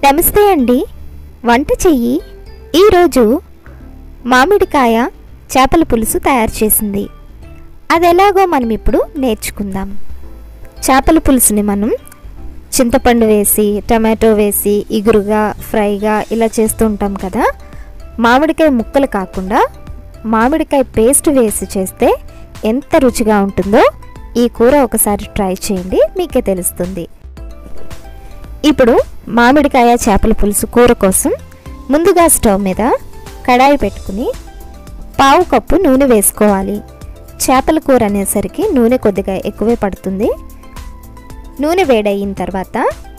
నమస్తే అండి వంట చెయ్యి ఈరోజు మామిడికాయ చేపల పులుసు తయారు చేసింది అది ఎలాగో మనం ఇప్పుడు నేర్చుకుందాం చేపల పులుసుని మనం చింతపండు వేసి టమాటో వేసి ఇగురుగా ఫ్రైగా ఇలా చేస్తూ ఉంటాం కదా మామిడికాయ ముక్కలు కాకుండా మామిడికాయ పేస్ట్ వేసి చేస్తే ఎంత రుచిగా ఉంటుందో ఈ కూర ఒకసారి ట్రై చేయండి మీకే తెలుస్తుంది ఇప్పుడు మామిడికాయ చేపల పులుసు కూర కోసం ముందుగా స్టవ్ మీద కడాయి పెట్టుకుని పావు కప్పు నూనె వేసుకోవాలి చేపల కూర అనేసరికి నూనె కొద్దిగా ఎక్కువే పడుతుంది నూనె వేడయిన తర్వాత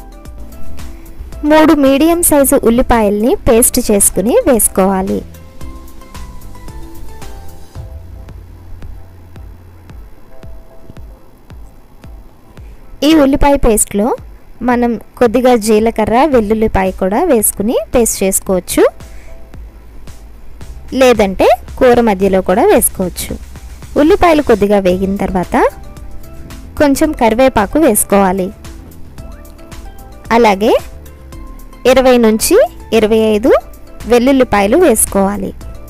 మూడు మీడియం సైజు ఉల్లిపాయల్ని పేస్ట్ చేసుకుని వేసుకోవాలి ఈ ఉల్లిపాయ పేస్ట్లో మనం కొద్దిగా జీలకర్ర వెల్లుల్లిపాయ కూడా వేసుకుని పేస్ట్ చేసుకోవచ్చు లేదంటే కూర మధ్యలో కూడా వేసుకోవచ్చు ఉల్లిపాయలు కొద్దిగా వేగిన తర్వాత కొంచెం కరివేపాకు వేసుకోవాలి అలాగే ఇరవై నుంచి ఇరవై ఐదు వెల్లుల్లిపాయలు వేసుకోవాలి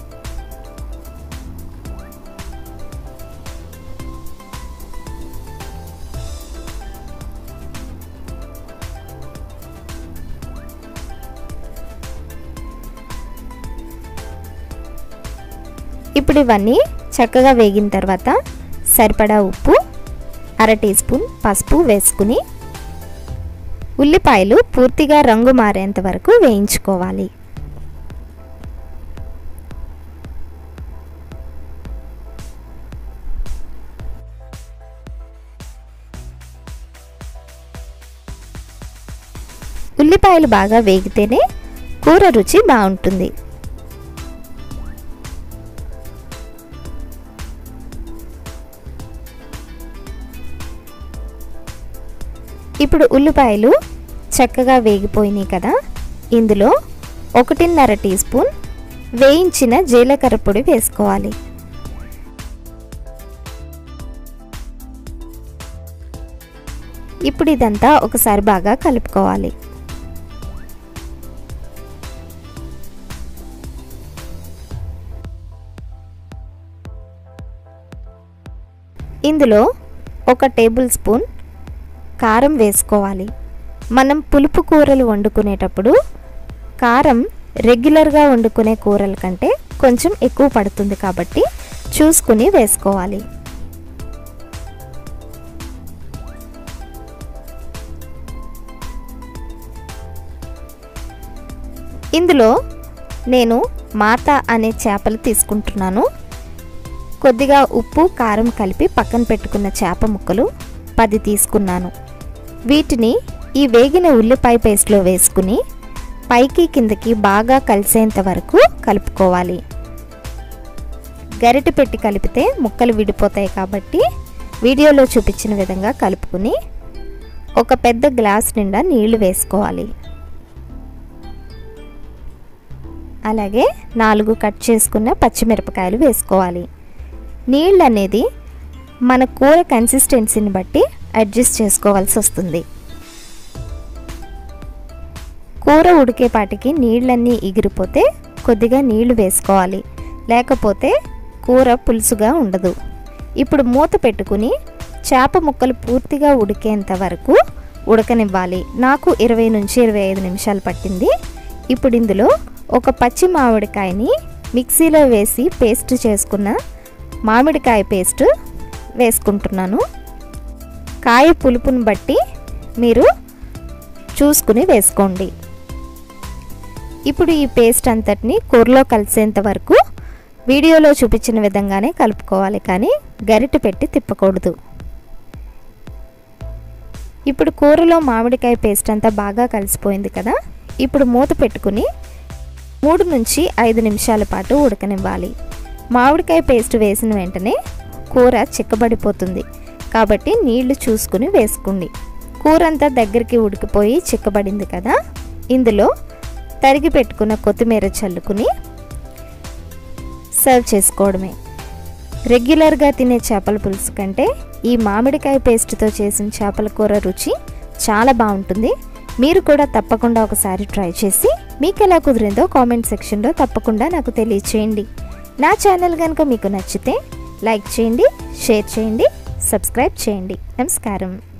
ఇప్పుడు ఇవన్నీ చక్కగా వేగిన తర్వాత సరిపడా ఉప్పు అర టీ స్పూన్ పసుపు వేసుకుని ఉల్లిపాయలు పూర్తిగా రంగు మారేంత వరకు వేయించుకోవాలి ఉల్లిపాయలు బాగా వేగితేనే కూర రుచి బాగుంటుంది ఇప్పుడు ఉల్లిపాయలు చక్కగా వేగిపోయినాయి కదా ఇందులో ఒకటిన్నర టీ స్పూన్ వేయించిన జీలకర్ర పొడి వేసుకోవాలి ఇప్పుడు ఇదంతా ఒకసారి బాగా కలుపుకోవాలి ఇందులో ఒక టేబుల్ స్పూన్ కారం వేసుకోవాలి మనం పులుపు కూరలు వండుకునేటప్పుడు కారం రెగ్యులర్గా వండుకునే కూరల కంటే కొంచెం ఎక్కువ పడుతుంది కాబట్టి చూసుకుని వేసుకోవాలి ఇందులో నేను మాత అనే చేపలు తీసుకుంటున్నాను కొద్దిగా ఉప్పు కారం కలిపి పక్కన పెట్టుకున్న చేప ముక్కలు పది తీసుకున్నాను వీటిని ఈ వేగిన ఉల్లిపాయ పేస్ట్లో వేసుకుని పైకి కిందకి బాగా కలిసేంత వరకు కలుపుకోవాలి గరిటె పెట్టి కలిపితే ముక్కలు విడిపోతాయి కాబట్టి వీడియోలో చూపించిన విధంగా కలుపుకుని ఒక పెద్ద గ్లాస్ నిండా నీళ్లు వేసుకోవాలి అలాగే నాలుగు కట్ చేసుకున్న పచ్చిమిరపకాయలు వేసుకోవాలి నీళ్ళు అనేది మన కూర కన్సిస్టెన్సీని బట్టి అడ్జస్ట్ చేసుకోవాల్సి వస్తుంది కూర ఉడికేపాటికి నీళ్ళన్నీ ఎగిరిపోతే కొద్దిగా నీళ్లు వేసుకోవాలి లేకపోతే కూర పులుసుగా ఉండదు ఇప్పుడు మూత పెట్టుకుని చేప ముక్కలు పూర్తిగా ఉడికేంత వరకు ఉడకనివ్వాలి నాకు ఇరవై నుంచి ఇరవై ఐదు నిమిషాలు పట్టింది ఇప్పుడు ఇందులో ఒక పచ్చి మామిడికాయని మిక్సీలో వేసి పేస్ట్ చేసుకున్న మామిడికాయ పేస్ట్ వేసుకుంటున్నాను కాయ పులుపుని బట్టి మీరు చూసుకుని వేసుకోండి ఇప్పుడు ఈ పేస్ట్ అంతటిని కూరలో కలిసేంత వరకు వీడియోలో చూపించిన విధంగానే కలుపుకోవాలి కానీ గరిటె పెట్టి తిప్పకూడదు ఇప్పుడు కూరలో మామిడికాయ పేస్ట్ అంతా బాగా కలిసిపోయింది కదా ఇప్పుడు మూత పెట్టుకుని మూడు నుంచి ఐదు నిమిషాల పాటు ఉడకనివ్వాలి మామిడికాయ పేస్ట్ వేసిన వెంటనే కూర చిక్కబడిపోతుంది కాబట్టి నీళ్లు చూసుకుని వేసుకోండి కూర అంతా దగ్గరికి ఉడికిపోయి చిక్కబడింది కదా ఇందులో తరిగి పెట్టుకున్న కొత్తిమీర చల్లుకుని సర్వ్ చేసుకోవడమే రెగ్యులర్గా తినే చేపల పులుసు కంటే ఈ మామిడికాయ పేస్ట్తో చేసిన చేపల కూర రుచి చాలా బాగుంటుంది మీరు కూడా తప్పకుండా ఒకసారి ట్రై చేసి మీకు ఎలా కుదిరిందో కామెంట్ సెక్షన్లో తప్పకుండా నాకు తెలియచేయండి నా ఛానల్ కనుక మీకు నచ్చితే లైక్ చేయండి షేర్ చేయండి సబ్స్క్రైబ్ చేయండి నమస్కారం